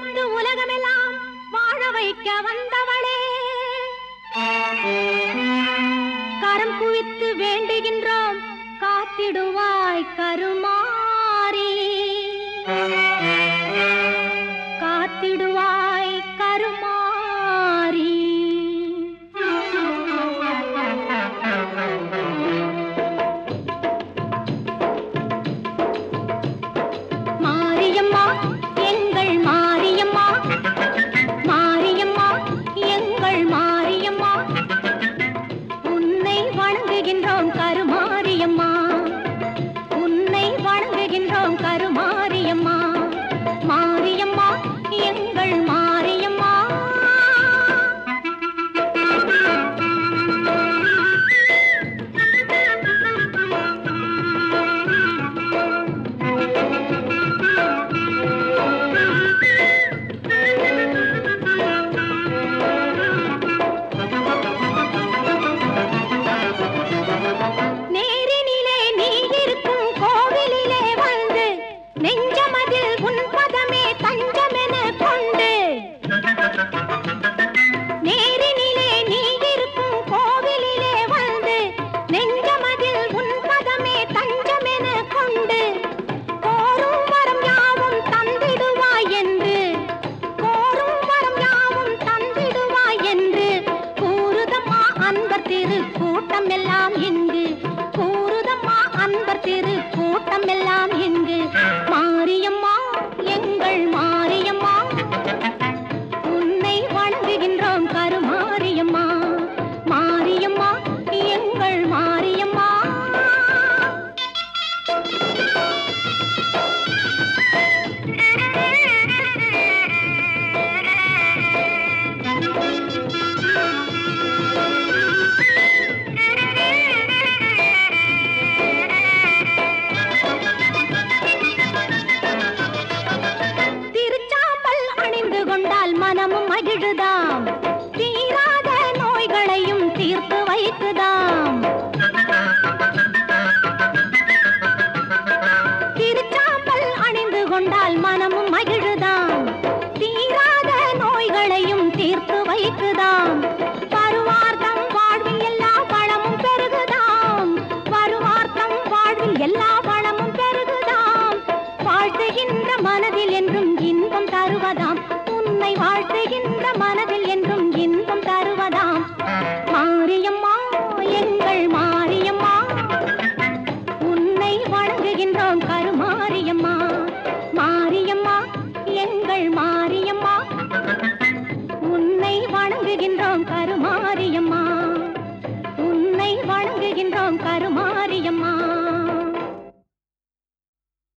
அளித்து உலகமெல்லாம் வாழ வைக்க வந்தவளே கரம் குவித்து வேண்டுகின்றோம் காத்திடுவாய் கருமாறி காத்திடுவாய் கருமாறி மாரியம்மா எங்கள் மாரியம்மா மாரியம்மா எங்கள் மாரியம்மா உன்னை வணங்குகின்றோம் கருமாரியம்மா உன்னை வணங்குகின்றோம் கருமாரியம்மா மாரியம்மா எங்கள் மாரியம்மா நேரினிலே நீ இருக்கும் கோவிலிலே வந்து நெஞ்சமதில் உன் பதமே தஞ்சமென கொண்டு நேரினிலே நீ இருக்கும் கோவிலிலே வந்து நெஞ்சமதில் உன் பதமே தஞ்சமென கொண்டு கோரும் வரம் யாவும் தந்திடுவாய் என்று கோரும் வரம் யாவும் தந்திடுவாய் என்று கூறுதம்மா அன்பர் திரு கூட்டம் எல்லாம் இங்கு கூறுதம்மா அன்பர் திரு கூட்டம் எல்லாம் இங்கு மாரியம்மா எங்கள் மாரியம்மா உன்னை வணங்குகின்றோம் கருமாரியம்மா மாரியம்மா எங்கள் மாரியம்மா திருச்சாம்பல் அணிந்து கொண்டால் மனமும் மகிழுதாம் தீராத நோய்களையும் தீர்த்து வைக்குதாம் திருச்சாம்பல் அணிந்து கொண்டால் மனமும் மகிழுதாம் தீராத நோய்களையும் தீர்த்து வைக்குதாம் வருவார்த்தம் வாழ்வில் எல்லா வளமும் பெருகுதாம் வருவார்த்தம் வாழ்வில் எல்லா வளமும் பெருகுதாம் வாழ்த்துகின்ற மனதில் என்றும் இன்பம் தருவதாம் உன்னை வாழ்த்துகின்ற மனதில் என்றும் இன்பம் தருவதாம் மாரியம்மா எங்கள் மாரியம்மா உன்னை வணங்குகின்றோம் கருமாரியம்மா மாரியம்மா எங்கள் மாரியம்மா உன்னை வணங்குகின்றோம் கருமாரியம்மா உன்னை வணங்குகின்றோம் கருமாரியம்மா